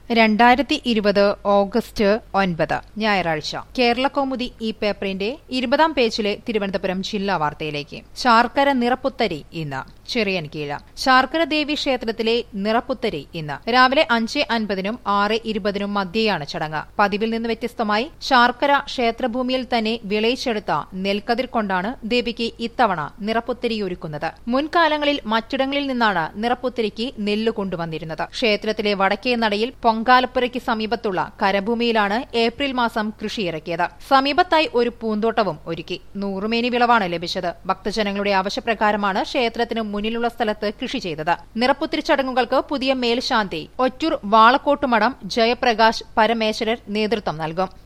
രണ്ടായിരത്തി ഇരുപത് ഓഗസ്റ്റ് ഒൻപത് ഞായറാഴ്ച കേരളകൗമുദി ഈ പേപ്പറിന്റെ ഇരുപതാം പേജിലെ തിരുവനന്തപുരം ജില്ലാ വാർത്തയിലേക്ക് ശാർക്കര നിറപ്പുത്തരി ഇന്ന് ചെറിയൻകീഴ ശാർക്കര ദേവി ക്ഷേത്രത്തിലെ നിറപ്പുത്തരി ഇന്ന് രാവിലെ അഞ്ച് അൻപതിനും ആറ് ഇരുപതിനും മധ്യേയാണ് ചടങ്ങ് പതിവിൽ നിന്ന് വ്യത്യസ്തമായി ശാർക്കര ക്ഷേത്രഭൂമിയിൽ തന്നെ വിളയിച്ചെടുത്ത നെൽക്കതിർ കൊണ്ടാണ് ദേവിക്ക് ഇത്തവണ നിറപ്പുത്തരി ഒരുക്കുന്നത് മുൻകാലങ്ങളിൽ മറ്റിടങ്ങളിൽ നിന്നാണ് നിറപ്പുത്തരിക്ക് നെല്ല് കൊണ്ടുവന്നിരുന്നത് ക്ഷേത്രത്തിലെ വടക്കേ നടയിൽ പൊങ്കാലപ്പുരയ്ക്ക് സമീപത്തുള്ള കരഭൂമിയിലാണ് ഏപ്രിൽ മാസം കൃഷിയിറക്കിയത് സമീപത്തായി ഒരു പൂന്തോട്ടവും ഒരുക്കി നൂറുമേനി വിളവാണ് ലഭിച്ചത് ഭക്തജനങ്ങളുടെ ആവശ്യപ്രകാരമാണ് ക്ഷേത്രത്തിന് മുന്നിലുള്ള സ്ഥലത്ത് കൃഷി ചെയ്തത് നിറപ്പുത്തിരി ചടങ്ങുകൾക്ക് പുതിയ മേൽശാന്തി ഒറ്റൂർ വാളക്കോട്ടുമഠം ജയപ്രകാശ് പരമേശ്വരർ നേതൃത്വം നൽകും